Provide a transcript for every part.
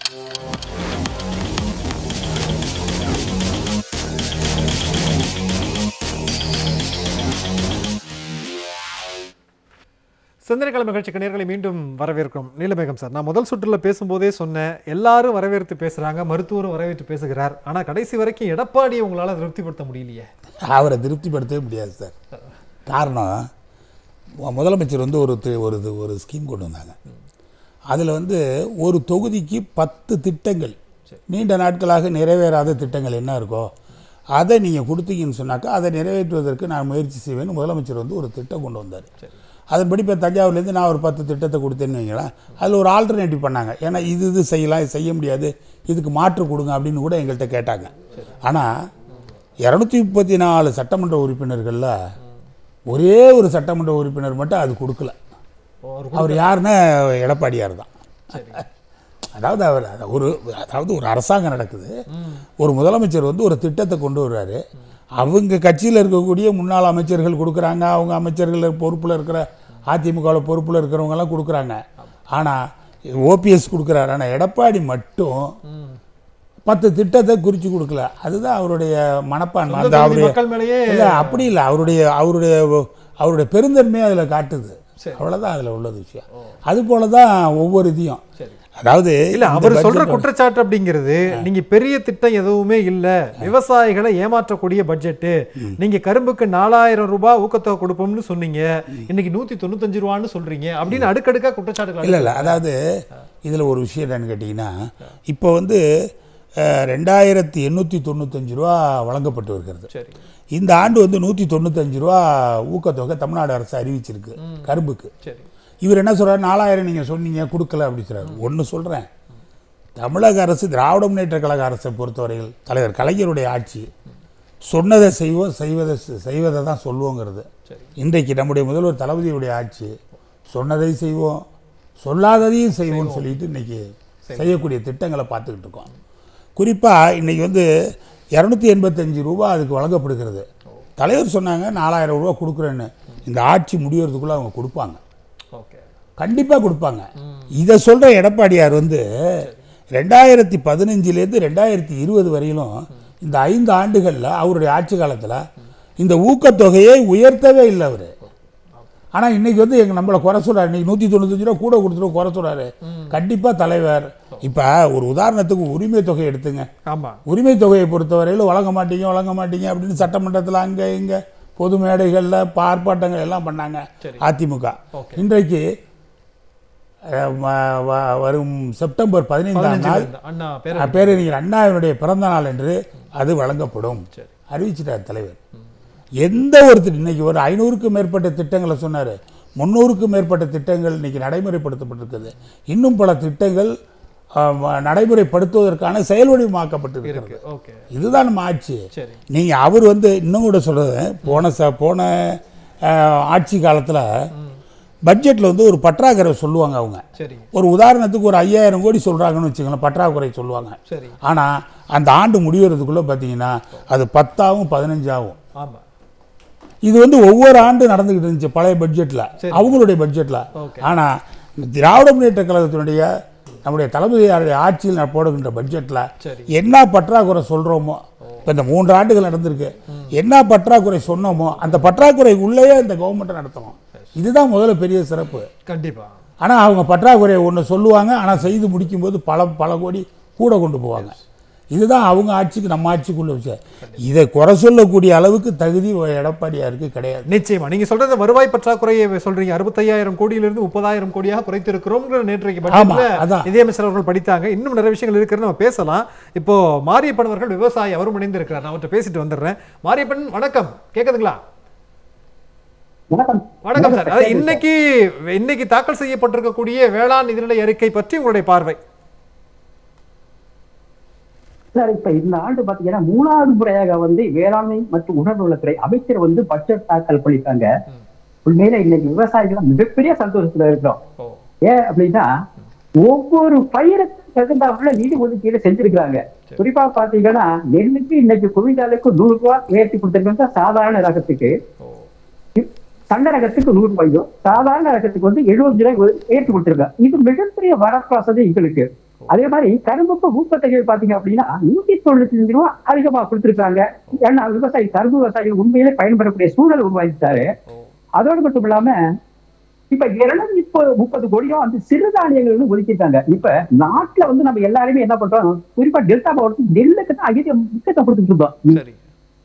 சிந்தனைக்கிழமை நிகழ்ச்சிக்கு நேர்களை மீண்டும் வரவேற்கிறோம் நீலமேகம் சார் நான் முதல் சுற்றுல பேசும்போதே சொன்னேன் எல்லாரும் வரவேற்று பேசுறாங்க மருத்துவரும் வரவேற்று பேசுகிறார் ஆனா கடைசி வரைக்கும் எடப்பாடியை உங்களால திருப்திப்படுத்த முடியலையே அவரை திருப்திப்படுத்தவே முடியாது சார் காரணம் மு- முதலமைச்சர் வந்து ஒரு தி- ஒரு இது- ஒரு ஸ்கீம் கொண்டு வந்தாங்க அதில் வந்து ஒரு தொகுதிக்கு பத்து திட்டங்கள் நீண்ட நாட்களாக நிறைவேறாத திட்டங்கள் என்ன இருக்கோ அதை நீங்கள் கொடுத்தீங்கன்னு சொன்னாக்கா அதை நிறைவேற்றுவதற்கு நான் முயற்சி செய்வேன்னு முதலமைச்சர் வந்து ஒரு திட்டம் கொண்டு வந்தார் அதன்படி இப்போ தஞ்சாவூர்லேருந்து நான் ஒரு பத்து திட்டத்தை கொடுத்தேன்னு வைங்களேன் அதில் ஒரு ஆல்டர்னேட்டிவ் பண்ணாங்க ஏன்னா இது இது செய்யலாம் இது செய்ய முடியாது இதுக்கு மாற்று கொடுங்க அப்படின்னு கூட எங்கள்கிட்ட கேட்டாங்க ஆனால் இரநூத்தி முப்பத்தி நாலு சட்டமன்ற உறுப்பினர்களில் ஒரே ஒரு சட்டமன்ற உறுப்பினர் மட்டும் அது கொடுக்கல ஒரு அவர் யாருன்னா எடப்பாடியார் தான் சரி அதாவது அவர் அத- ஒரு அதாவது ஒரு அரசாங்கம் நடக்குது ஒரு முதலமைச்சர் வந்து ஒரு திட்டத்தை கொண்டு வர்றாரு அவங்க கட்சியில் இருக்கக்கூடிய முன்னாள் அமைச்சர்கள் கொடுக்குறாங்க அவங்க அமைச்சர்கள் பொறுப்பில் இருக்கிற அதிமுகவில் பொறுப்பில் இருக்கிறவங்கெல்லாம் கொடுக்குறாங்க ஆனால் ஓபிஎஸ் கொடுக்குறாரு ஆனால் எடப்பாடி மட்டும் ம். பத்து திட்டத்தை குறித்து கொடுக்கல அதுதான் அவருடைய மனப்பான்மை அந்த தொகுதி அவருடைய மக்கள் மேலேயே இல்லை அப்படி இல்லை அவருடைய அவருடைய அவருடைய பெருந்தன்மையை அதில் காட்டுது அவ்வளோதான் அதில் உள்ளது விஷயம் அது போல தான் ஒவ்வொரு இதையும் சரி அதாவது இல்ல இந்த அவர் சொல்ற budget- குற்றச்சாட்டு அப்படிங்கிறது நீங்க பெரிய திட்டம் எதுவுமே இல்ல விவசாயிகளை ஏமாற்றக்கூடிய பட்ஜெட் நீங்க கரும்புக்கு நாலாயிரம் ரூபாய் ஊக்கத்தொகை கொடுப்போம்னு சொன்னீங்க இன்னைக்கு நூத்தி தொண்ணூத்தஞ்சு ரூபான்னு சொல்றீங்க அப்படின்னு அடுக்கடுக்கா குற்றச்சாட்டுகள் இல்லை இல்லை அதாவது இதில் ஒரு விஷயம் என்னன்னு கேட்டிங்கன்னா இப்போ வந்து அஹ், ரெண்டாயிரத்தி எண்ணூற்றி தொண்ணூத்தஞ்சு ரூபா வழங்கப்பட்டு வருகிறது சரி இந்த ஆண்டு வந்து நூற்றி தொண்ணூத்தஞ்சு ரூபா ஊக்கத்தொகை தமிழ்நாடு அரசு அறிவிச்சிருக்கு கரும்புக்கு சரி இவர் என்ன சொல்றாரு நாலாயிரம் நீங்கள் சொன்னீங்க கொடுக்கல அப்படி சொல்றாரு ஒன்று சொல்கிறேன் தமிழக அரசு திராவிட முன்னேற்ற கழக அரசை பொறுத்தவரையில் தலைவர் கலைஞருடைய ஆட்சி சொன்னதை செய்வோம் செய்வதை செய்வதை தான் சொல்லுவோங்கிறது சரி. இன்றைக்கு நம்முடைய முதல்வர் தளபதியுடைய ஆட்சி சொன்னதை செய்வோம் சொல்லாததையும் செய்வோம்னு சொல்லிட்டு இன்னைக்கு செய்யக்கூடிய திட்டங்களை பார்த்துக்கிட்டு இருக்கோம் குறிப்பாக இன்னைக்கு வந்து இரநூத்தி எண்பத்தஞ்சு ரூபா அதுக்கு வழங்கப்படுகிறது தலைவர் சொன்னாங்க நாலாயிரம் ரூபா கொடுக்குறேன்னு இந்த ஆட்சி முடியறதுக்குள்ளே அவங்க கொடுப்பாங்க ஓகே கண்டிப்பாக கொடுப்பாங்க இதை சொல்கிற எடப்பாடியார் வந்து ரெண்டாயிரத்தி பதினஞ்சுலேருந்து ரெண்டாயிரத்தி இருபது வரையிலும் இந்த ஐந்து ஆண்டுகளில் அவருடைய ஆட்சி காலத்தில் இந்த ஊக்கத்தொகையை உயர்த்தவே இல்லை அவர் ஆனால் இன்னைக்கு வந்து எங்கள் நம்மளை குறை சொல்கிறார் இன்னைக்கு நூற்றி தொண்ணூத்தஞ்சு ரூபா கூட கொடுத்துருவோம் குறை சொல்கிறாரு கண்டிப்பாக தலைவர் இப்போ ஒரு உதாரணத்துக்கு உரிமை தொகை எடுத்துங்க ஆமா உரிமை தொகையை பொறுத்தவரையில் வழங்க மாட்டீங்க வழங்க மாட்டீங்க அப்படின்னு சட்டமன்றத்தில் அங்கே இங்கே பொது மேடைகளில் ஆர்ப்பாட்டங்கள் எல்லாம் பண்ணாங்க சரி. அதிமுக Okay. இன்றைக்கு அஹ், வ- வ- வரும் செப்டம்பர் பதினைந்தாம் பதினஞ்சுல நாள் இருந்து. அண்ணா பேர அஹ், பேரறிஞர் அண்ணாவினுடைய பிறந்த நாள் என்று அது வழங்கப்படும் சரி அறிவிச்சிட்டார் தலைவர் எந்த ஒரு திட்டம் இன்னைக்கு ஒரு ஐநூறுக்கும் மேற்பட்ட திட்டங்களை சொன்னார் முந்நூறுக்கும் மேற்பட்ட திட்டங்கள் இன்னைக்கு நடைமுறைப்படுத்தப்பட்டிருக்குது இன்னும் பல திட்டங்கள் அஹ், வ- நடைமுறைப்படுத்துவதற்கான செயல்வடிவமாக்கப்பட்டிருக்கிறது இருக்கு ஓகே இதுதான் நம்ம ஆட்சி சரி நீங்கள் அவர் வந்து இன்னும் கூட சொல்கிறது போன ச போன அஹ், ஆட்சி காலத்தில் பட்ஜெட்டில் வந்து ஒரு பற்றாக்குறை சொல்லுவாங்க அவங்க சரி ஒரு உதாரணத்துக்கு ஒரு ஐயாயிரம் கோடி சொல்கிறாங்கன்னு வச்சுக்கலாம் பற்றாக்குறை சொல்லுவாங்க சரி ஆனால் அந்த ஆண்டு முடிவறதுக்குள்ளே பார்த்தீங்கன்னா அது பத்தாகும் பதினஞ்சாகும் ஆமா இது வந்து ஒவ்வொரு ஆண்டு நடந்துக்கிட்டு இருந்துச்சு பழைய பட்ஜெட்டில் அவங்களுடைய பட்ஜெட்டில் Okay. ஆனால் திராவிட முன்னேற்ற கழகத்தினுடைய நம்முடைய தளபதியாருடைய ஆட்சியில் நான் போடுகின்ற பட்ஜெட்டில் சரி என்ன பற்றாக்குறை சொல்கிறோமோ இப்போ இந்த மூன்று ஆண்டுகள் நடந்திருக்கு என்ன பற்றாக்குறை சொன்னோமோ அந்த பற்றாக்குறை உள்ளேயே இந்த கவர்மெண்ட்டை நடத்தணும் இதுதான் முதல்ல பெரிய சிறப்பு கண்டிப்பா ஆனால் அவங்க பற்றாக்குறையை ஒன்று சொல்லுவாங்க ஆனால் செய்து முடிக்கும்போது பல பல கோடி கூட கொண்டு போவாங்க இதுதான் அவங்க ஆட்சிக்கு நம்ம ஆட்சிக்குள்ள விஷயம் இதை குறை சொல்லக்கூடிய அளவுக்கு தகுதி எடப்பாடியாருக்கு கிடையாது நிச்சயமா நீங்க சொல்றது வருவாய் பற்றாக்குறையை சொல்றீங்க அறுபத்தையாயிரம் கோடியிலிருந்து முப்பதாயிரம் கோடியாக குறைத்திருக்கிறோம்ங்கிற நேற்றைக்கு ஆமா, பட்ஜெட்ல அதான். நிதியமைச்சர் அவர்கள் படித்தாங்க இன்னும் நிறைய விஷயங்கள் இருக்குன்னு நம்ம பேசலாம் இப்போ மாரியப்பன் அவர்கள் விவசாயி அவரும் இணைந்திருக்கிறார் நான் அவர்கிட்ட பேசிட்டு வந்துடுறேன் மாரியப்பன் வணக்கம் கேக்குதுங்களா வணக்கம் வணக்கம் சார் அதாவது இன்னைக்கு இன்னைக்கு தாக்கல் செய்யப்பட்டிருக்கக்கூடிய வேளாண் நிதிநிலை அறிக்கை பற்றி உங்களுடைய பார்வை சார் இப்ப இந்த ஆண்டு பாத்தீங்கன்னா மூணாவது முறையாக வந்து வேளாண்மை மற்றும் உணர்வுள்ளத்துறை அமைச்சர் வந்து பட்ஜெட் தாக்கல் பண்ணிருக்காங்க உண்மையில இன்னைக்கு விவசாயிகள் மிகப்பெரிய சந்தோஷத்துல இருக்கிறோம் ஓ ஏன் அப்படின்னா ஒவ்வொரு பயிருக்கு தகுந்தாப்புல நிதி ஒதுக்கீடு செஞ்சிருக்காங்க குறிப்பா பாத்தீங்கன்னா நெல்லுக்கு இன்னைக்கு குவிண்டாலுக்கு நூறு ரூபாய் உயர்த்தி கொடுத்திருக்காங்க சாதாரண ரகத்துக்கு ஓ சண்டை ரகத்துக்கு நூறு ரூபாயும் சாதாரண ரகத்துக்கு வந்து எழுபது ரூபாய் உயர்த்தி கொடுத்திருக்காங்க இது மிகப்பெரிய வரப்பிரசாதம் எங்களுக்கு அதே மாதிரி கரும்புக்கு ஊக்கத்தொகை பாத்தீங்க அப்படின்னா நூத்தி தொண்ணூத்தி அஞ்சு ரூபா அதிகமா கொடுத்திருக்காங்க ஏன்னா விவசாயி கரும்பு விவசாயிகள் உண்மையிலே பயன்படக்கூடிய சூழல் உருவாக்கிட்டாரு அதோடு மட்டும் இல்லாம இப்ப இருநூத்தி முப்பது முப்பது கோடியும் வந்து சிறுதானியங்கள்னு ஒதுக்கிட்டாங்க இப்ப நாட்டுல வந்து நம்ம எல்லாருமே என்ன பண்றோம் குறிப்பா டெல்டா மாவட்டத்துக்கு நெல்லுக்கு தான் அதிக முக்கியத்துவம் கொடுத்துட்டு இருந்தோம் சரி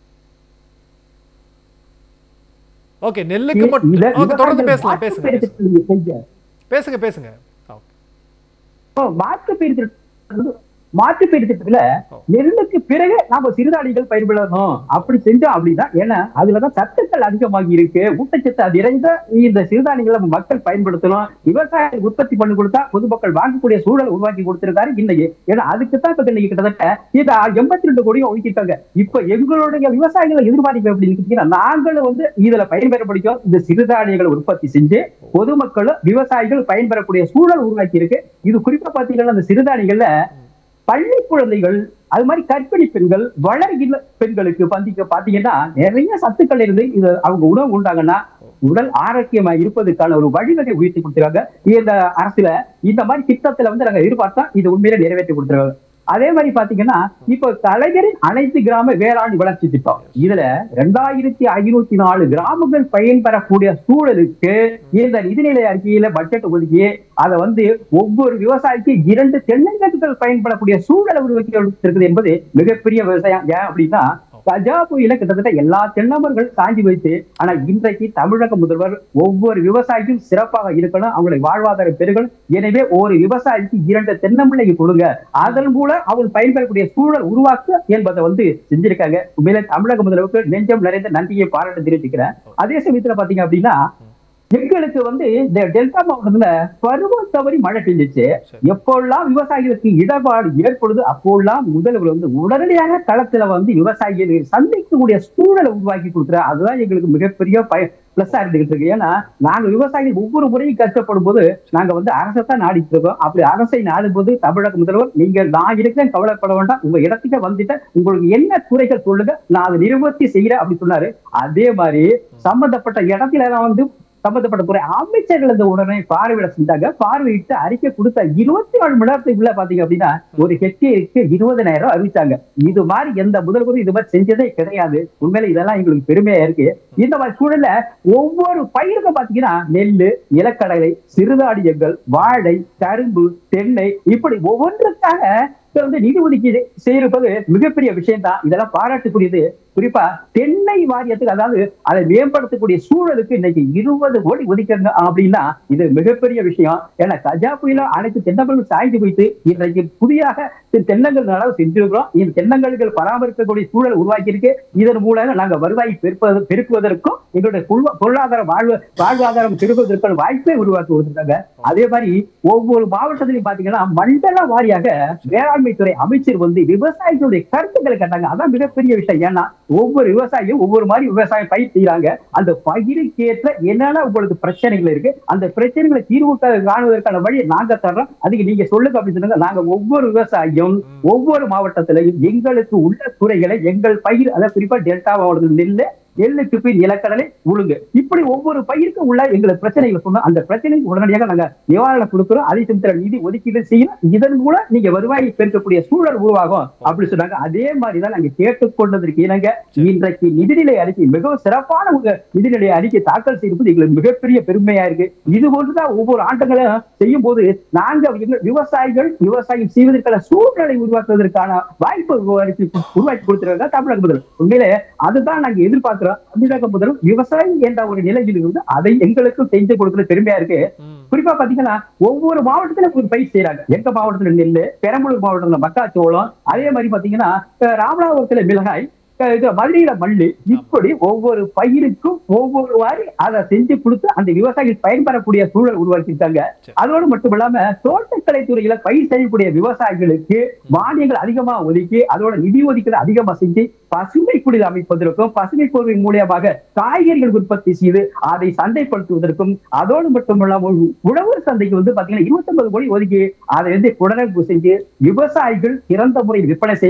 ஓகே நெல்லுக்கு மட்டும் இத ஓகே தொடர்ந்து விவசாயிகள் பேசலாம் மாற்றுப் பேசுங்க பயிர் திட்டத்தை நீங்க செஞ்ச பேசுங்க பேசுங்க ஓகே. இப்போ மாற்று பயிர் திட்டம் மாற்று பயிர் திட்டத்துல நெல்லுக்கு பிறகு நாம சிறுதானியங்கள் பயிர்விடணும் அப்படி செஞ்சோம் அப்படின்னா ஏன்னா அதுலதான் சத்துக்கள் அதிகமாகி இருக்கு ஊட்டச்சத்து அது நிறைந்த இந்த சிறுதானியங்களை நம்ம மக்கள் பயன்படுத்தணும் விவசாயம் உற்பத்தி பண்ணி கொடுத்தா பொதுமக்கள் வாங்கக்கூடிய சூழல் உருவாக்கி கொடுத்திருக்காரு இன்னைக்கு ஏன்னா அதுக்கு தான் இப்ப இன்னைக்கு கிட்டத்தட்ட இது எண்பத்தி ரெண்டு கோடியும் ஒதுக்கிட்டாங்க இப்ப எங்களுடைய விவசாயிகளை எதிர்பார்ப்பு அப்படின்னு கேட்டீங்கன்னா நாங்களும் வந்து இதுல பயன்பெற பிடிக்கும் இந்த சிறுதானியங்களை உற்பத்தி செஞ்சு பொதுமக்களும் விவசாயிகள் பயன்பெறக்கூடிய சூழல் உருவாக்கி இருக்கு இது குறிப்பா பாத்தீங்கன்னா அந்த சிறுதானியங்கள்ல பள்ளி குழந்தைகள் அது மாதிரி கர்ப்பிணி பெண்கள் வளர்கிற பெண்களுக்கு பந்திக்க பாத்தீங்கன்னா நிறைய சத்துக்கள் இருந்து இது அவங்க உணவு உண்டாங்கன்னா உடல் ஆரோக்கியமா இருப்பதற்கான ஒரு வழிவகை உயர்த்தி கொடுத்துருக்காங்க இந்த அரசுல இந்த மாதிரி திட்டத்துல வந்து நாங்க எதிர்பார்த்தா இது உண்மையில நிறைவேற்றி கொடுத்துருக்காங்க அதே மாதிரி பாத்தீங்கன்னா இப்போ கலைஞரின் அனைத்து கிராம வேளாண் வளர்ச்சி திட்டம் இதுல ரெண்டாயிரத்தி ஐநூத்தி நாலு கிராமங்கள் பயன்பெறக்கூடிய சூழலுக்கு இந்த நிதிநிலை அறிக்கையில பட்ஜெட் ஒதுக்கி அதை வந்து ஒவ்வொரு விவசாயிக்கு இரண்டு தென்னங்கட்டுகள் பயன்படக்கூடிய சூழலை உருவாக்கி இருக்குது என்பது மிகப்பெரிய விவசாயம் ஏன் அப்படின்னா கஜா புயல கிட்டத்தட்ட எல்லா தென்னமர்கள் சாஞ்சி வைத்து ஆனா இன்றைக்கு தமிழக முதல்வர் ஒவ்வொரு விவசாயிக்கும் சிறப்பாக இருக்கணும் அவங்களுடைய வாழ்வாதாரம் பெருகணும் எனவே ஒரு விவசாயிக்கு இரண்டு தென்னம்பிள்ளைக்கு கொடுங்க அதன் மூலம் அவங்க பயன்பெறக்கூடிய சூழல் உருவாக்க என்பதை வந்து செஞ்சிருக்காங்க உண்மையில தமிழக முதல்வருக்கு நெஞ்சம் நிறைந்த நன்றியை பாராட்டு தெரிவிச்சுக்கிறேன் அதே சமயத்துல பாத்தீங்க அப்படின்னா எங்களுக்கு வந்து இந்த டெல்டா மாவட்டத்துல பருவம் தவறி மழை பெஞ்சிச்சு எப்போல்லாம் விவசாயிகளுக்கு இடர்பாடு ஏற்படுது அப்போல்லாம் முதல்வர் வந்து உடனடியாக களத்துல வந்து விவசாயிகள் சந்திக்கக்கூடிய சூழலை உருவாக்கி கொடுக்குற அதுதான் எங்களுக்கு மிகப்பெரிய பய பிளஸ்ஸா இருந்துகிட்டு இருக்கு ஏன்னா நாங்க விவசாயிகள் ஒவ்வொரு முறையும் கஷ்டப்படும் போது நாங்க வந்து அரசை தான் நாடிட்டு இருக்கோம் அப்படி அரசை நாடும் போது தமிழக முதல்வர் நீங்க நான் இருக்கிறேன் கவலைப்பட வேண்டாம் உங்க இடத்துக்கு வந்துட்டேன் உங்களுக்கு என்ன குறைகள் சொல்லுங்க நான் அதை நிறுவத்தி செய்யறேன் அப்படி சொன்னாரு அதே மாதிரி சம்பந்தப்பட்ட இடத்துல எல்லாம் வந்து சம்பந்தப்பட்ட துறை அமைச்சர்கள் இந்த உடனே பார்வையிட செஞ்சாங்க பார்வையிட்டு அறிக்கை கொடுத்த இருபத்தி நாலு மணி நேரத்துக்குள்ள பாத்தீங்க அப்படின்னா ஒரு ஹெக்டேருக்கு இருபதனாயிரம் ரூபாய் அறிவிச்சாங்க இது மாதிரி எந்த முதல்வரும் இது மாதிரி செஞ்சதே கிடையாது உண்மையில இதெல்லாம் எங்களுக்கு பெருமையா இருக்கு இந்த மாதிரி சூழல்ல ஒவ்வொரு பயிருக்கும் பாத்தீங்கன்னா நெல்லு நிலக்கடலை சிறுதானியங்கள் வாழை கரும்பு தென்னை இப்படி ஒவ்வொன்றுக்காக இதை வந்து நிதி ஒதுக்கீடு செய்யறது மிகப்பெரிய விஷயம் தான் இதெல்லாம் பாராட்டுக்குரியது குறிப்பா தென்னை வாரியத்துக்கு அதாவது அதை மேம்படுத்தக்கூடிய சூழலுக்கு இன்னைக்கு இருபது கோடி ஒதுக்குங்க அப்படின்னா இது மிகப்பெரிய விஷயம் ஏன்னா கஜா புயல அனைத்து தென்னங்களும் சாய்ந்து வைத்து இன்றைக்கு புதியாக தென்னங்கள் நடவு செஞ்சிருக்கிறோம் இந்த தென்னங்களுக்கு பராமரிக்கக்கூடிய சூழல் உருவாக்கி இருக்கு இதன் மூலம் நாங்க வருவாய் பெருப்பது பெருக்குவதற்கும் எங்களுடைய பொருளா- பொருளாதார வாழ்வு வாழ்வாதாரம் பெருக்குவதற்கான வாய்ப்பை உருவாக்கி கொடுத்திருக்காங்க அதே மாதிரி ஒவ்வொரு மாவட்டத்திலையும் பாத்தீங்கன்னா மண்டல வாரியாக வேளாண்மை துறை அமைச்சர் வந்து விவசாயிகளுடைய கருத்துக்களை கேட்டாங்க அதான் மிகப்பெரிய விஷயம் ஏன்னா ஒவ்வொரு விவசாயியும் ஒவ்வொரு மாதிரி விவசாயம் பயிர் செய்யறாங்க அந்த பயிருக்கு ஏற்ற என்னென்ன உங்களுக்கு பிரச்சனைகள் இருக்கு அந்த பிரச்சனைகளை தீர்வு கா- காணுவதற்கான வழியை நாங்க தர்றோம் அதுக்கு நீங்க சொல்லுங்க அப்படின்னு சொன்னாங்க நாங்க ஒவ்வொரு விவசாயியும் ஒவ்வொரு மாவட்டத்திலையும் எங்களுக்கு உள்ள துறைகளை எங்கள் பயிர் அதாவது குறிப்பா டெல்டா மாவட்டத்தில் நெல்லு எள்ளுக்கு பின் நிலக்கடலை உளுங்கு இப்படி ஒவ்வொரு பயிருக்கும் உள்ள எங்களுக்கு பிரச்சனைகளை சொன்னா அந்த பிரச்சனைக்கு உடனடியாக நாங்க நிவாரணம் கொடுக்கிறோம் அதை செலுத்துற நிதி ஒதுக்கீடு செய்யணும் இதன் மூலம் நீங்க வருவாயை பெருக்கக்கூடிய சூழல் உருவாகும் அப்படி சொன்னாங்க அதே மாதிரிதான் நாங்க கேட்டுக்கொண்டதற்கு இணங்க இன்றைக்கு நிதிநிலை அறிக்கை மிகவும் சிறப்பான ஒரு நிதிநிலை அறிக்கை தாக்கல் செய்வது எங்களுக்கு மிகப்பெரிய பெருமையா இருக்கு இது போன்றுதான் ஒவ்வொரு ஆண்டுகளும் செய்யும் போது நாங்க எங்க- விவசாயிகள் விவசாயம் செய்வதற்கான சூழ்நிலை உருவாக்குவதற்கான வாய்ப்பு உருவாக்கி உருவாக்கி கொடுத்திருக்காங்க தமிழக முதல் உண்மையிலே அதுதான் நாங்க எதிர்பார்க்கிறோம் தமிழக முதல் விவசாயி என்ற ஒரு நிலையில் இருந்து அதை எங்களுக்கும் செஞ்சு கொடுக்கிற பெருமையா இருக்கு ம். குறிப்பா பாத்தீங்கன்னா ஒவ்வொரு மாவட்டத்துல ஒரு பயிர் செய்யறாங்க எங்க மாவட்டத்துல நெல்லு பெரம்பலூர் மாவட்டத்துல மக்காச்சோளம் அதே மாதிரி பாத்தீங்கன்னா அஹ் ராமநாதபுரத்துல மிளகாய் அஹ் இது மதுரையில மல்லி இப்படி ஒவ்வொரு பயிருக்கும் ஒவ்வொரு வாரி அதை செஞ்சு கொடுத்து அந்த விவசாயிகள் பயன்பெறக்கூடிய சூழல் உருவாக்கியிருக்காங்க சரி. அதோடு மட்டும் இல்லாம தோட்டக்கலை துறையில பயிர் செய்யக்கூடிய விவசாயிகளுக்கு மானியங்கள் அதிகமா ஒதுக்கி அதோட நிதி ஒதுக்கீடு அதிகமா செஞ்சு பசுமை குடில் அமைப்பதற்கும் பசுமை பொருள் மூலியமாக காய்கறிகள் உற்பத்தி செய்து அதை சந்தைப்படுத்துவதற்கும் அதோடு மட்டும் இல்லாமல் உழவர் சந்தைக்கு வந்து பாத்தீங்கன்னா 29 கோடி ஒதுக்கி அதை வந்து புனரமைப்பு செஞ்சு விவசாயிகள் சிறந்த முறையில் விற்பனை செய்யவும்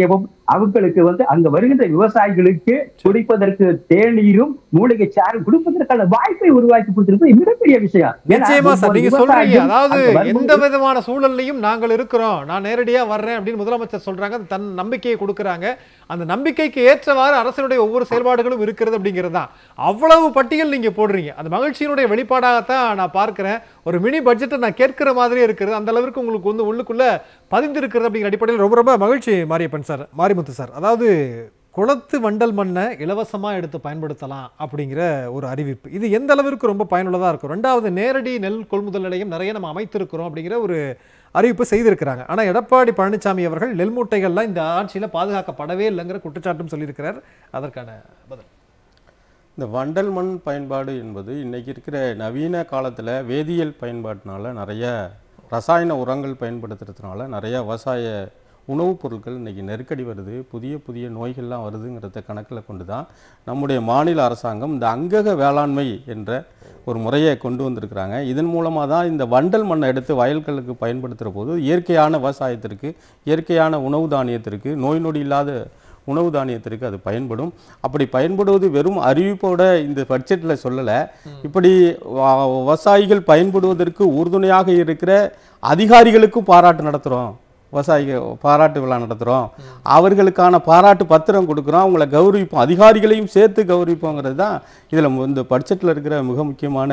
அவங்களுக்கு வந்து அங்க வருகின்ற விவசாயிகளுக்கு குடிப்பதற்கு தேநீரும் மூலிகை சாரும் கொடுப்பதற்கான வாய்ப்பை உருவாக்கி கொடுத்திருப்பது மிகப்பெரிய விஷயம் ஏன்னா, நிச்சயமா சார் ஒவ்வொரு நீங்க சொல்றீங்க விவசாயியும் அதாவது அங்க வரும்போது எந்த விதமான சூழல்லையும் நாங்கள் இருக்கிறோம் நான் நேரடியா வர்றேன் அப்படின்னு முதலமைச்சர் சொல்றாங்க அது தன் நம்பிக்கையை கொடுக்கறாங்க அந்த நம்பிக்கைக்கு ஏற்றவாறு அரசினுடைய ஒவ்வொரு செயல்பாடுகளும் இருக்கிறது அப்படிங்கிறது தான் அவ்வளவு பட்டியல் நீங்க போடுறீங்க அந்த மகிழ்ச்சியினுடைய வெளிப்பாடாகத்தான் நான் பார்க்கிறேன் ஒரு மினி பட்ஜெட்டை நான் கேட்கிற மாதிரியே இருக்கிறது அந்த அளவிற்கு உங்களுக்கு வந்து உள்ளுக்குள்ள பதிந்திருக்கிறது அப்படிங்கிற அடிப்படையில் ரொம்ப ரொம்ப மகிழ்ச்சி மாரியப்பன் சார் மாரிமுத்து சார் அதாவது குளத்து வண்டல் மண்ணை இலவசமாக எடுத்து பயன்படுத்தலாம் அப்படிங்கிற ஒரு அறிவிப்பு இது எந்த அளவிற்கு ரொம்ப பயனுள்ளதாக இருக்கும் ரெண்டாவது நேரடி நெல் கொள்முதல் நிலையம் நிறைய நம்ம அமைத்திருக்கிறோம் அப்படிங்கிற ஒரு அறிவிப்பு செய்திருக்கிறாங்க ஆனால் எடப்பாடி பழனிசாமி அவர்கள் நெல் மூட்டைகள்லாம் இந்த ஆட்சியில் பாதுகாக்கப்படவே இல்லைங்கிற குற்றச்சாட்டும் சொல்லியிருக்கிறார் அதற்கான பதில் இந்த வண்டல் மண் பயன்பாடு என்பது இன்னைக்கு இருக்கிற நவீன காலத்தில் வேதியியல் பயன்பாட்டினால நிறைய ரசாயன உரங்கள் பயன்படுத்துறதுனால நிறைய விவசாய உணவுப் பொருட்கள் இன்னைக்கு நெருக்கடி வருது புதிய புதிய நோய்கள்லாம் வருதுங்கிறத கணக்கில் கொண்டு தான் நம்முடைய மாநில அரசாங்கம் இந்த அங்கக வேளாண்மை என்ற ஒரு முறையை கொண்டு வந்திருக்கிறாங்க இதன் மூலமாக தான் இந்த வண்டல் மண்ணை எடுத்து வயல்களுக்கு பயன்படுத்துகிற போது இயற்கையான விவசாயத்திற்கு இயற்கையான உணவு தானியத்திற்கு நோய் நொடி இல்லாத உணவு தானியத்திற்கு அது பயன்படும் அப்படி பயன்படுவது வெறும் அறிவிப்போட இந்த பட்ஜெட்டில் சொல்லலை இப்படி வ- விவசாயிகள் பயன்படுவதற்கு உறுதுணையாக இருக்கிற அதிகாரிகளுக்கும் பாராட்டு நடத்துகிறோம் விவசாயிகள் பாராட்டு விழா நடத்துகிறோம் அவர்களுக்கான பாராட்டு பத்திரம் கொடுக்குறோம் அவங்கள கௌரவிப்போம் அதிகாரிகளையும் சேர்த்து கௌரவிப்போங்கிறது தான் இதில் இந்த பட்ஜெட்டில் இருக்கிற மிக முக்கியமான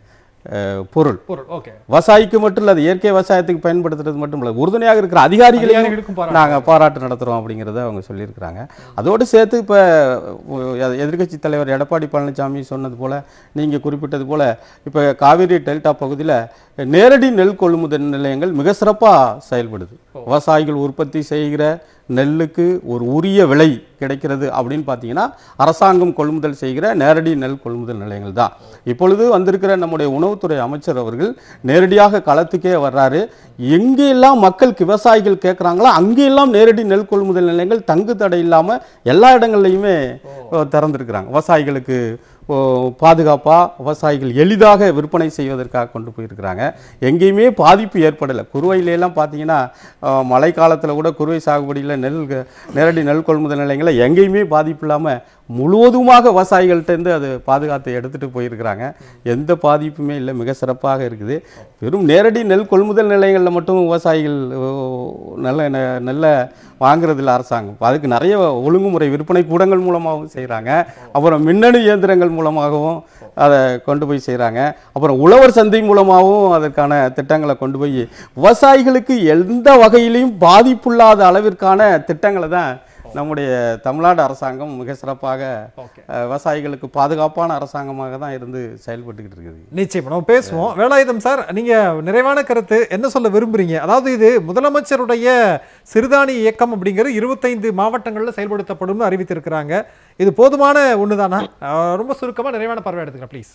அஹ், பொருள் பொருள் ஓகே விவசாயிக்கு மட்டும் இல்லை அது இயற்கை விவசாயத்துக்கு பயன்படுத்துறது மட்டும் இல்லை உறுதுணையாக இருக்கிற அதிகாரிகளையும் அதிகாரிகளுக்கும் பாராட்டு. நாங்கள் பாராட்டு நடத்துகிறோம் அப்படிங்கிறத அவங்க சொல்லியிருக்கிறாங்க அதோடு சேர்த்து இப்போ எதிர்க்கட்சி தலைவர் எடப்பாடி பழனிசாமி சொன்னது போல் நீங்கள் குறிப்பிட்டது போல் இப்போ காவிரி டெல்டா பகுதியில் நேரடி நெல் கொள்முதல் நிலையங்கள் மிக சிறப்பாக செயல்படுது விவசாயிகள் உற்பத்தி செய்கிற நெல்லுக்கு ஒரு உரிய விலை கிடைக்கிறது அப்படின்னு பார்த்தீங்கன்னா அரசாங்கம் கொள்முதல் செய்கிற நேரடி நெல் கொள்முதல் நிலையங்கள் தான் இப்பொழுது வந்திருக்கிற நம்முடைய உணவுத்துறை அமைச்சர் அவர்கள் நேரடியாக களத்துக்கே வர்றாரு எங்கெல்லாம் மக்களுக்கு விவசாயிகள் கேட்குறாங்களோ அங்கெல்லாம் நேரடி நெல் கொள்முதல் நிலையங்கள் தங்கு தடை இல்லாமல் எல்லா இடங்கள்லையுமே திறந்துருக்குறாங்க விவசாயிகளுக்கு பாதுகாப்பாக விவசாயிகள் எளிதாக விற்பனை செய்வதற்காக கொண்டு போயிருக்கிறாங்க எங்கேயுமே பாதிப்பு ஏற்படலை குறுவையிலெல்லாம் பார்த்தீங்கன்னா அஹ், மழை காலத்தில் கூட குறுவை சாகுபடியில் நெல் க- நேரடி நெல் கொள்முதல் நிலையங்களில் எங்கேயுமே பாதிப்பு இல்லாமல் முழுவதுமாக விவசாயிகள்கிட்டேருந்து அது பாதுகாத்து எடுத்துகிட்டு போயிருக்கிறாங்க எந்த பாதிப்புமே இல்லை மிக சிறப்பாக இருக்குது வெறும் நேரடி நெல் கொள்முதல் நிலையங்களில் மட்டும் விவசாயிகள் ஓ, நல்ல நெ- நெல்ல வாங்குறதில்ல அரசாங்கம் அதுக்கு நிறைய ஒழுங்குமுறை விற்பனை கூடங்கள் மூலமாகவும் செய்கிறாங்க அப்புறம் மின்னணு இயந்திரங்கள் மூலமாகவும் அதை கொண்டு போய் செய்கிறாங்க அப்புறம் உழவர் சந்தை மூலமாகவும் அதற்கான திட்டங்களை கொண்டு போய் விவசாயிகளுக்கு எந்த வகையிலையும் பாதிப்புள்ளாத அளவிற்கான திட்டங்களை தான் நம்முடைய தமிழ்நாடு அரசாங்கம் மிக சிறப்பாக ஓகே அஹ், விவசாயிகளுக்கு பாதுகாப்பான அரசாங்கமாக தான் இருந்து செயல்பட்டுக்கிட்டு இருக்குது நிச்சயமா நம்ம பேசுவோம் வேலாயுதம் சார் நீங்க நிறைவான கருத்து என்ன சொல்ல விரும்புறீங்க அதாவது இது முதலமைச்சருடைய சிறுதானிய இயக்கம் அப்படிங்கிறது இருபத்தைந்து மாவட்டங்களில் செயல்படுத்தப்படும்னு அறிவித்திருக்கிறாங்க இது போதுமான ஒண்ணுதானா அஹ் ரொம்ப சுருக்கமா நிறைவான பார்வை எடுத்துக்கலாம் ப்ளீஸ்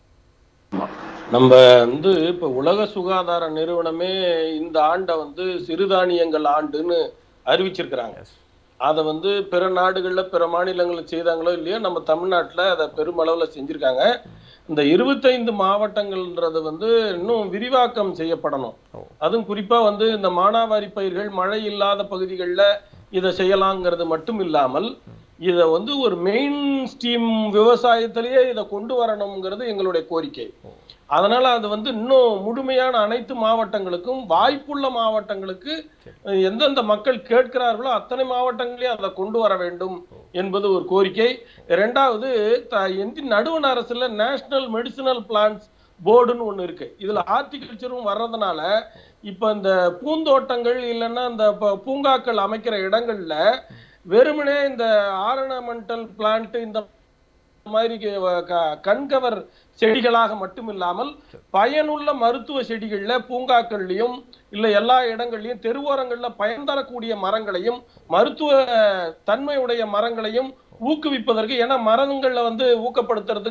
நம்ம வந்து இப்ப உலக சுகாதார நிறுவனமே இந்த ஆண்டை வந்து சிறுதானியங்கள் ஆண்டுன்னு அறிவிச்சிருக்கிறாங்க அதை வந்து பிற நாடுகள்ல பிற மாநிலங்கள்ல செய்தாங்களோ இல்லையோ நம்ம தமிழ்நாட்டுல அதை பெருமளவுல செஞ்சிருக்காங்க இந்த இருபத்தைந்து மாவட்டங்கள்ன்றது வந்து இன்னும் விரிவாக்கம் செய்யப்படணும் அதுவும் குறிப்பா வந்து இந்த மானாவாரி பயிர்கள் மழை இல்லாத பகுதிகளில் இதை செய்யலாங்கிறது மட்டும் இல்லாமல் இதை வந்து ஒரு மெயின் ஸ்ட்ரீம் விவசாயத்திலேயே இதை கொண்டு வரணுங்கிறது எங்களுடைய கோரிக்கை அதனால அது வந்து இன்னும் முழுமையான அனைத்து மாவட்டங்களுக்கும் வாய்ப்புள்ள மாவட்டங்களுக்கு அஹ், எந்தெந்த மக்கள் கேட்கிறார்களோ அத்தனை மாவட்டங்களையும் அதை கொண்டு வர வேண்டும் என்பது ஒரு கோரிக்கை ரெண்டாவது த- இந்திய நடுவண் அரசுல நேஷனல் மெடிசினல் பிளான்ஸ் போர்டுன்னு ஒண்ணு இருக்கு இதுல ஹார்டிகல்ச்சரும் வர்றதுனால இப்ப இந்த பூந்தோட்டங்கள் இல்லைன்னா இந்த ப- பூங்காக்கள் அமைக்கிற இடங்கள்ல வெறுமனே இந்த ஆர்னமெண்டல் பிளான்ட் இந்த மாதிரி க- க- கண்கவர் செடிகளாக மட்டும் இல்லாமல் பயனுள்ள மருத்துவ செடிகள்ல பூங்காக்கள்லயும் இல்ல எல்லா இடங்கள்லயும் தெருவோரங்கள்ல பயன் தரக்கூடிய மரங்களையும் மருத்துவ தன்மையுடைய மரங்களையும் ஊக்குவிப்பதற்கு ஏன்னா மரங்கள்ல வந்து ஊக்கப்படுத்துறதுக்கு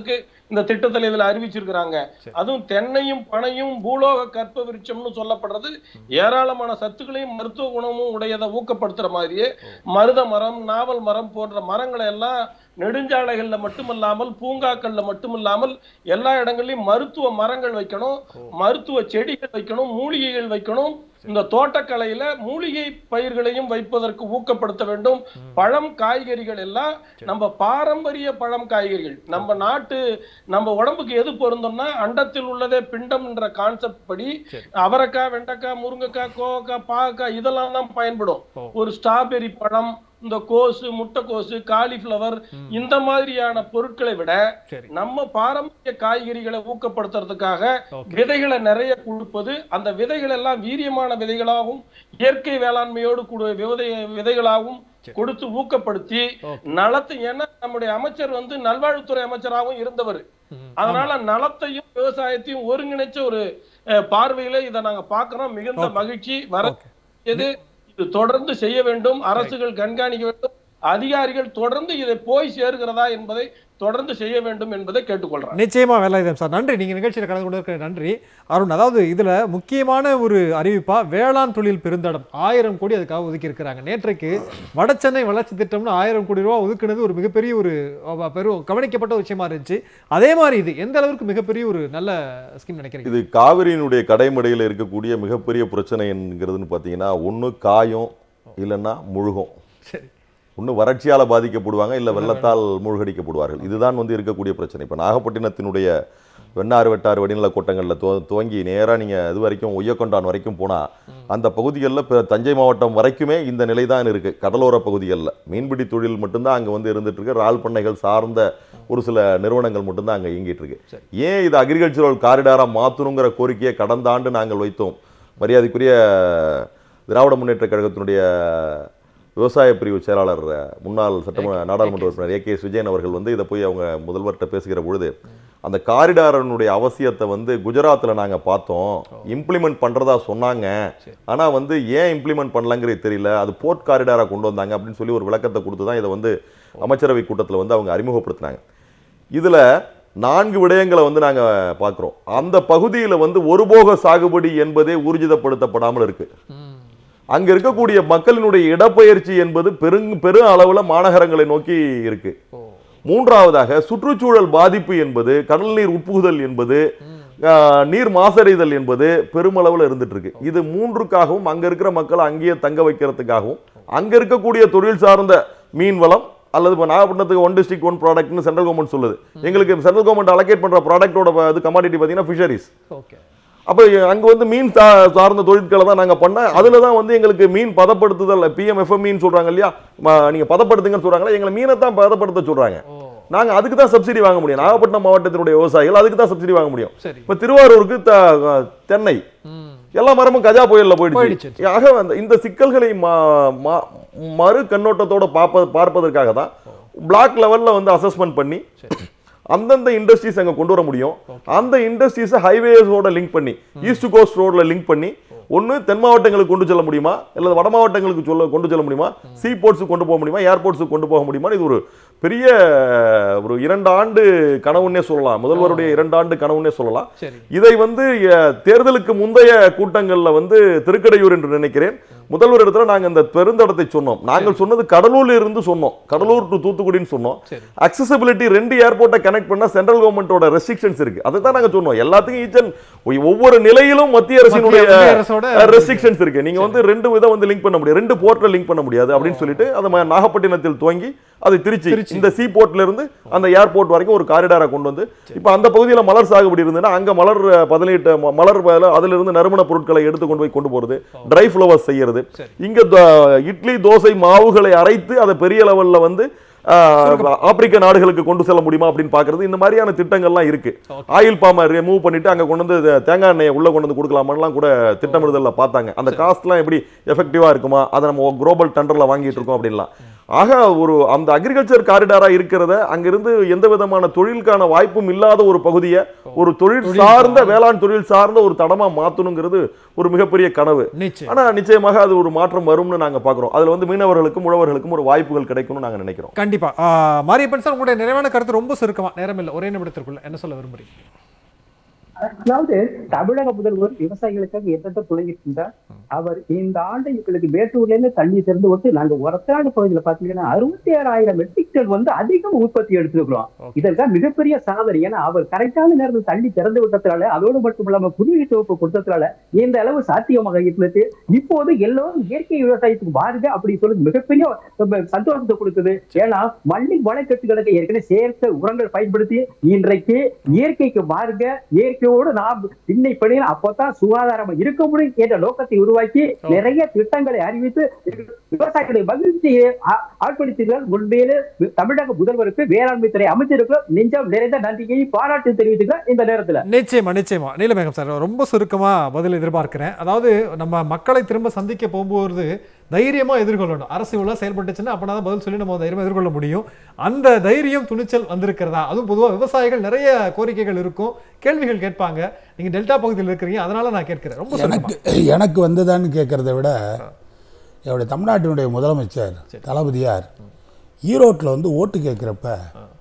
இந்த திட்டத்துல இதுல அறிவிச்சிருக்கிறாங்க அதுவும் தென்னையும் பனையும் பூலோக கற்ப விருட்சம்னு சொல்லப்படுறது ஏராளமான சத்துக்களையும் மருத்துவ குணமும் உடையதை ஊக்கப்படுத்துற மாதிரியே மருத மரம் நாவல் மரம் போன்ற மரங்களை எல்லாம் நெடுஞ்சாலைகள்ல மட்டுமல்லாமல் பூங்காக்கள்ல மட்டுமில்லாமல் எல்லா இடங்கள்லயும் மருத்துவ மரங்கள் வைக்கணும் மருத்துவ செடிகள் வைக்கணும் மூலிகைகள் வைக்கணும் இந்த தோட்டக்கலையில மூலிகை பயிர்களையும் வைப்பதற்கு ஊக்கப்படுத்த வேண்டும் பழம் காய்கறிகள் எல்லாம் நம்ம பாரம்பரிய பழம் காய்கறிகள் நம்ம நாட்டு நம்ம உடம்புக்கு எது பொருந்தோம்னா அண்டத்தில் உள்ளதே பிண்டம் என்ற கான்செப்ட் படி அவரைக்காய் வெண்டைக்காய் முருங்கைக்காய் கோவக்காய் பாகக்காய் இதெல்லாம் தான் பயன்படும் ஒரு ஸ்ட்ராபெரி பழம் இந்த கோசு முட்டைக்கோசு காலிஃப்ளவர் இந்த மாதிரியான பொருட்களை விட சரி நம்ம பாரம்பரிய காய்கறிகளை ஊக்கப்படுத்துறதுக்காக விதைகளை நிறைய கொடுப்பது அந்த விதைகள் எல்லாம் வீரியமான விதைகளாகவும் இயற்கை வேளாண்மையோடு கூடிய விதை விதைகளாகவும் கொடுத்து ஊக்கப்படுத்தி நலத்தை ஏன்னா நம்முடைய அமைச்சர் வந்து நல்வாழ்வுத்துறை அமைச்சராகவும் இருந்தவர் ம். அதனால நலத்தையும் விவசாயத்தையும் ஒருங்கிணைச்ச ஒரு அஹ், பார்வையில இதை நாங்க பார்க்கிறோம் மிகுந்த மகிழ்ச்சி வர இது இது தொடர்ந்து செய்ய வேண்டும் அரசுகள் கண்காணிக்க வேண்டும் அதிகாரிகள் தொடர்ந்து இதை போய் சேர்கிறதா என்பதை தொடர்ந்து செய்ய வேண்டும் என்பதை கேட்டுக்கொள்றேன் நிச்சயமா வேலாயுதம் சார் நன்றி நீங்க நிகழ்ச்சியில் கலந்து கொண்டிருக்கிற நன்றி அருண் அதாவது இதுல முக்கியமான ஒரு அறிவிப்பா வேளாண் தொழில் பெருந்தடம் ஆயிரம் கோடி அதுக்காக ஒதுக்கி இருக்கிறாங்க நேற்றைக்கு வடசென்னை வளர்ச்சி திட்டம்னு ஆயிரம் கோடி ரூபாய் ஒதுக்குனது ஒரு மிகப்பெரிய ஒரு அஹ், பெரும் கவனிக்கப்பட்ட ஒரு விஷயமா இருந்துச்சு அதே மாதிரி இது எந்த அளவுக்கு மிகப்பெரிய ஒரு நல்ல ஸ்கீம் நினைக்கிறீங்க இது காவிரியினுடைய கடைமடையில் இருக்கக்கூடிய மிகப்பெரிய பிரச்சனை என்கிறதுன்னு பார்த்தீங்கன்னா ஒன்று காயும் இல்லைன்னா முழுகும் சரி ஒன்று வறட்சியால் பாதிக்கப்படுவாங்க இல்லை வெள்ளத்தால் மூழ்கடிக்கப்படுவார்கள் இதுதான் வந்து இருக்கக்கூடிய பிரச்சனை இப்போ நாகப்பட்டினத்தினுடைய வெண்ணாறு வெட்டாறு வடிநில கோட்டங்களில் துவ துவங்கி நேராக நீங்கள் இது வரைக்கும் ஒய்யக்கொண்டான் வரைக்கும் போனால் அந்த பகுதிகளில் இப்போ தஞ்சை மாவட்டம் வரைக்குமே இந்த நிலை தான் இருக்குது கடலோர பகுதிகளில் மீன்பிடி தொழில் மட்டும்தான் அங்கே வந்து இருந்துட்டு இருக்கு இறால் பண்ணைகள் சார்ந்த ஒரு சில நிறுவனங்கள் மட்டும்தான் அங்கே இயங்கிட்டு இருக்கு ஏன் இது அக்ரிகல்ச்சரல் காரிடாராக மாற்றணுங்கிற கோரிக்கையை கடந்த ஆண்டு நாங்கள் வைத்தோம் மரியாதைக்குரிய திராவிட முன்னேற்ற கழகத்தினுடைய விவசாய பிரிவு செயலாளர் முன்னாள் சட்டமன்ற நாடாளுமன்ற உறுப்பினர் ஏ கே விஜயன் அவர்கள் வந்து இதை போய் அவங்க முதல்வர்கிட்ட பேசுகிற பொழுது அந்த காரிடாரனுடைய அவசியத்தை வந்து குஜராத்தில் நாங்கள் பார்த்தோம் இம்ப்ளிமெண்ட் பண்ணுறதா சொன்னாங்க ஆனால் வந்து ஏன் இம்ப்ளிமெண்ட் பண்ணலங்கிறது தெரியல அது போர்ட் காரிடாராக கொண்டு வந்தாங்க அப்படின்னு சொல்லி ஒரு விளக்கத்தை கொடுத்து தான் இதை வந்து அமைச்சரவை கூட்டத்தில் வந்து அவங்க அறிமுகப்படுத்தினாங்க இதில் நான்கு விடயங்களை வந்து நாங்கள் பார்க்குறோம் அந்த பகுதியில் வந்து ஒருபோக சாகுபடி என்பதே ஊர்ஜிதப்படுத்தப்படாமல் இருக்கு அங்க இருக்கக்கூடிய மக்களினுடைய இடப்பெயர்ச்சி என்பது பெருங் பெரு அளவுல மாநகரங்களை நோக்கி இருக்கு மூன்றாவதாக சுற்றுச்சூழல் பாதிப்பு என்பது கடல் நீர் உட்புகுதல் என்பது ஆஹ், நீர் மாசடைதல் என்பது பெருமளவில் இருந்துட்டு இருக்கு இது மூன்றுக்காகவும் அங்க இருக்கிற மக்களை அங்கேயே தங்க வைக்கிறதுக்காகவும் அங்க இருக்கக்கூடிய தொழில் சார்ந்த மீன் வளம் அல்லது இப்போ நாகப்பட்டினத்துக்கு ஒன் டிஸ்ட்ரிக்ட் ஒன் ப்ராடக்ட்னு சென்ட்ரல் கவர்மெண்ட் சொல்லுது எங்களுக்கு சென்ட்ரல் கவர்மெண்ட் அலோகேட் பண்ற ப்ராடக்ட்டோட இது கமாடிட்டி பார்த்தீங்கன்னா ஃபிஷரிஸ் ஓகே அப்போ அங்க வந்து மீன் சா- சார்ந்த தொழிற்களை தான் நாங்க பண்ண அதுல தான் வந்து எங்களுக்கு மீன் பதப்படுத்துதல் பிஎம்எஃப்எம் மீன் சொல்றாங்க இல்லையா ம- நீங்க பதப்படுத்துங்கன்னு சொல்றாங்களா எங்களை மீனை தான் பதப்படுத்த சொல்றாங்க நாங்க அதுக்கு தான் சப்சிடி வாங்க முடியும் நாகப்பட்டினம் மாவட்டத்தினுடைய விவசாயிகள் அதுக்கு தான் சப்சிடி வாங்க முடியும் சரி இப்ப திருவாரூருக்கு த- தென்னை ம் எல்லா மரமும் கஜா புயல்ல போயிடுச்சு. போயிடுச்சு ஆக அந்த இந்த சிக்கல்களை ம- ம- மறு கண்ணோட்டத்தோட பார்ப்ப பார்ப்பதற்காக தான் பிளாக் லெவல்ல வந்து அசஸ்மெண்ட் பண்ணி அந்தந்த இண்டஸ்ட்ரீஸ் அங்க கொண்டு வர முடியும் அந்த இண்டஸ்ட்ரீஸை ஹைவேஸோட லிங்க் பண்ணி ஈஸ்ட் கோஸ்ட் ரோட்ல லிங்க் பண்ணி ஒன்று தென் மாவட்டங்களுக்கு கொண்டு செல்ல முடியுமா அல்லது வட மாவட்டங்களுக்கு சொல்ல கொண்டு செல்ல முடியுமா சீ போர்ட்ஸுக்கு கொண்டு போக முடியுமா ஏர்போர்ட்ஸுக்கு கொண்டு போக முடியுமா இது ஒரு பெரிய ஒரு இரண்டு ஆண்டு கனவுன்னே சொல்லலாம் முதல்வருடைய இரண்டு ஆண்டு கனவுன்னே சொல்லலாம் சரி இதை வந்து அஹ், தேர்தலுக்கு முந்தைய கூட்டங்கள்ல வந்து திருக்கடையூர் என்று நினைக்கிறேன் முதல்வர் இடத்துல நாங்க இந்த பெருந்தடத்தை சொன்னோம் நாங்கள் சொன்னது கடலூர்ல இருந்து சொன்னோம் கடலூர் டு தூத்துக்குடின்னு சொன்னோம் சரி அக்சசபிலிட்டி ரெண்டு ஏர்போர்ட்டை கனெக்ட் பண்ணா சென்ட்ரல் கவர்மெண்டோட ரெஸ்ட்ரிக்ஷன்ஸ் இருக்கு அதை தான் நாங்க சொன்னோம் எல்லாத்துக்கும் ஈச் அண்ட் ஒவ்வொரு நிலையிலும் மத்திய அரசினுடைய மத்திய அரசோட ரெஸ்ட்ரிக்ஷன்ஸ் இருக்கு நீங்க வந்து ரெண்டு விதம் வந்து லிங்க் பண்ண முடியாது ரெண்டு போர்ட்ல லிங்க் பண்ண முடியாது அப்படின்னு சொல்லிட்டு அதை ம- நாகப்பட்டினத்தில் துவங்கி அது திருச்சி திருச்சி. இந்த சீ போர்ட்ல இருந்து அந்த ஏர்போர்ட் வரைக்கும் ஒரு காரிடாரை கொண்டு வந்து இப்போ அந்த பகுதியில மலர் சாகுபடி இருந்ததுன்னா அங்க மலர் அஹ், பதினெட்டு ம- மலர் பதில- அதுல இருந்து நறுமண பொருட்களை எடுத்து கொண்டு போய் கொண்டு போறது ட்ரை ஃப்ளவர்ஸ் செய்யறது சரி. இங்க த- இட்லி தோசை மாவுகளை அரைத்து அதை பெரிய லெவல்ல வந்து ஆஹ், ஆப்பிரிக்க நாடுகளுக்கு கொண்டு செல்ல முடியுமா அப்படின்னு பாக்குறது இந்த மாதிரியான திட்டங்கள்லாம் இருக்கு ஆயில் பாம ரிமூவ் பண்ணிட்டு அங்க கொண்டு வந்து தே- தேங்காய் எண்ணெயை உள்ள கொண்டு வந்து கொடுக்கலாமான்லாம் கூட திட்டமிடுதல்ல பார்த்தாங்க அந்த காஸ்ட்லாம் எப்படி எஃபெக்டிவா இருக்குமா அதை நம்ம குளோபல் டெண்டர்ல வாங்கிட்டு இருக்கோம் அப்படின்லாம் ஆக ஒரு அந்த அக்ரிகல்ச்சர் காரிடாரா இருக்கிறத அங்கிருந்து எந்த விதமான தொழிலுக்கான வாய்ப்பும் இல்லாத ஒரு பகுதியை ஒரு தொழில் சார்ந்த வேளாண் தொழில் சார்ந்த ஒரு தடமா மாத்தணுங்கிறது ஒரு மிகப்பெரிய கனவு நிச்சயம் ஆனா நிச்சயமாக அது ஒரு மாற்றம் வரும்னு நாங்க பாக்குறோம் அதுல வந்து மீனவர்களுக்கும் உழவர்களுக்கும் ஒரு வாய்ப்புகள் கிடைக்கும்னு நாங்க நினைக்கிறோம் கண்டிப்பா ஆ, மாரியப்பன் சார் உங்களுடைய நிறைவான கருத்து ரொம்ப சுருக்கமா நேரம் இல்லை ஒரே நிமிடத்திற்குள்ள என்ன சொல்ல விரும்புறீங்க அதாவது தமிழக முதல்வர் விவசாயிகளுக்காக எத்தனை துணையிருக்கின்றார் அவர் இந்த ஆண்டு எங்களுக்கு மேட்டூர்ல இருந்து தண்ணி திறந்து விட்டு நாங்க ஒரத்தாடு பகுதியில பாத்தீங்கன்னா அறுபத்தி ஆறாயிரம் மெட்ரிக் டன் வந்து அதிகம் உற்பத்தி எடுத்துக்கிறோம் இதற்காக மிகப்பெரிய சாதனை ஏன்னா அவர் கரெக்டான நேரத்தில் தண்ணி திறந்து விட்டதுனால அதோடு மட்டும் இல்லாம குடிநீர் தொகுப்பு கொடுத்ததுனால இந்த அளவு சாத்தியமாக இருந்தது இப்போது எல்லோரும் இயற்கை விவசாயத்துக்கு மாறுங்க அப்படி சொல்லி மிகப்பெரிய ரொம்ப சந்தோஷத்தை கொடுக்குது ஏன்னா மண்ணின் வளக்கட்டுகளுக்கு ஏற்கனவே செயற்கை உரங்கள் பயன்படுத்தி இன்றைக்கு இயற்கைக்கு மாறுங்க இயற்கையோடு நாம் இன்னை பண்ணி அப்பதான் சுகாதாரமா இருக்க முடியும் என்ற நோக்கத்தை உருவாக்கி நிறைய திட்டங்களை அறிவித்து விவசாயிகளுடைய மகிழ்ச்சியை ஆ- ஆட்படுத்தீர்கள் உண்மையிலே தமிழக முதல்வருக்கு வேளாண்மை துறை அமைச்சருக்கு நெஞ்சம் நிறைந்த நன்றியை பாராட்டு தெரிவித்துக்கிறேன் இந்த நேரத்துல நிச்சயமா நிச்சயமா நீலமேகம் சார் ரொம்ப சுருக்கமா பதில் எதிர்பார்க்கிறேன் அதாவது நம்ம மக்களை திரும்ப சந்திக்க போகும்போது தைரியமா எதிர்கொள்ளணும் அரசு இவ்வளவு செயல்பட்டுச்சுன்னா அப்பனா தான் பதில் சொல்லி நம்ம தைரியமா எதிர்கொள்ள முடியும் அந்த தைரியம் துணிச்சல் வந்திருக்கிறதா அதுவும் பொதுவா விவசாயிகள் நிறைய கோரிக்கைகள் இருக்கும் கேள்விகள் கேட்பாங்க நீங்க டெல்டா பகுதியில் இருக்கிறீங்க அதனால நான் கேட்கிறேன் ரொம்ப சுருக்கமா எனக்கு எனக்கு வந்ததான்னு கேட்குறத விட என்னுடைய தமிழ்நாட்டினுடைய முதலமைச்சர் தளபதியார் ஈரோட்டில் வந்து ஓட்டு கேட்குறப்ப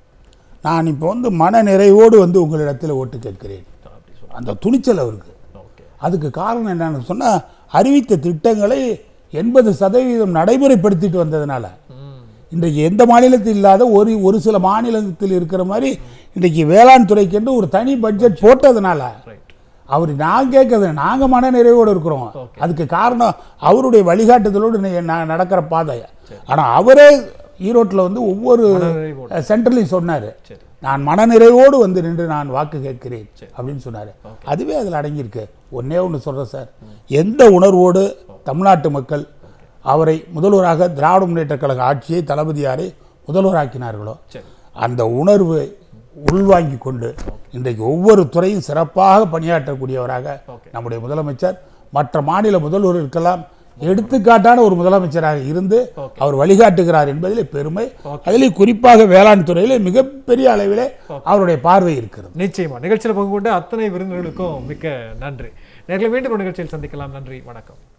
நான் இப்போ வந்து மன நிறைவோடு வந்து உங்களிடத்தில் ஓட்டு கேட்கிறேன் அந்த துணிச்சல் அவருக்கு அதுக்கு காரணம் என்னன்னு சொன்னால் அறிவித்த திட்டங்களை எண்பது சதவீதம் நடைமுறைப்படுத்திட்டு வந்ததுனால இன்றைக்கு எந்த மாநிலத்தில் இல்லாத ஒரு ஒரு சில மாநிலத்தில் இருக்கிற மாதிரி இன்றைக்கு வேளாண் துறைக்கென்று ஒரு தனி பட்ஜெட் போட்டதுனால அவர் நான் கேட்கறது நாங்கள் மனநிறைவோடு இருக்கிறோம் அதுக்கு காரணம் அவருடைய வழிகாட்டுதலோடு நி- நான் நடக்கிற பாதை ஆனால் அவரே ஈரோட்டில் வந்து ஒவ்வொரு மனநிறைவோடு. சென்டர்லையும் சொன்னார் நான் மனநிறைவோடு வந்து நின்று நான் வாக்கு கேட்கிறேன் அப்படின்னு சொன்னார் அதுவே அதில் அடங்கியிருக்கு ஒன்னே ஒன்று சொல்கிறேன் சார் எந்த உணர்வோடு தமிழ்நாட்டு மக்கள் அவரை முதல்வராக திராவிட முன்னேற்றக் கழக ஆட்சியை தளபதியாரை முதல்வராக்கினார்களோ அந்த உணர்வை உள்வாங்கி கொண்டு இன்றைக்கு ஒவ்வொரு துறையும் சிறப்பாக பணியாற்றக்கூடியவராக நம்முடைய முதலமைச்சர் மற்ற மாநில முதல்வர்களுக்கெல்லாம் எடுத்துக்காட்டான ஒரு முதலமைச்சராக இருந்து அவர் வழிகாட்டுகிறார் என்பதிலே பெருமை அதிலே குறிப்பாக வேளாண் துறையிலே மிகப்பெரிய அளவிலே அவருடைய பார்வை இருக்கிறது நிச்சயமா நிகழ்ச்சியில் பங்கு கொண்ட அத்தனை விருந்தினர்களுக்கும் மிக்க நன்றி நேர்களை மீண்டும் ஒரு நிகழ்ச்சியில் சந்திக்கலாம் நன்றி வணக்கம்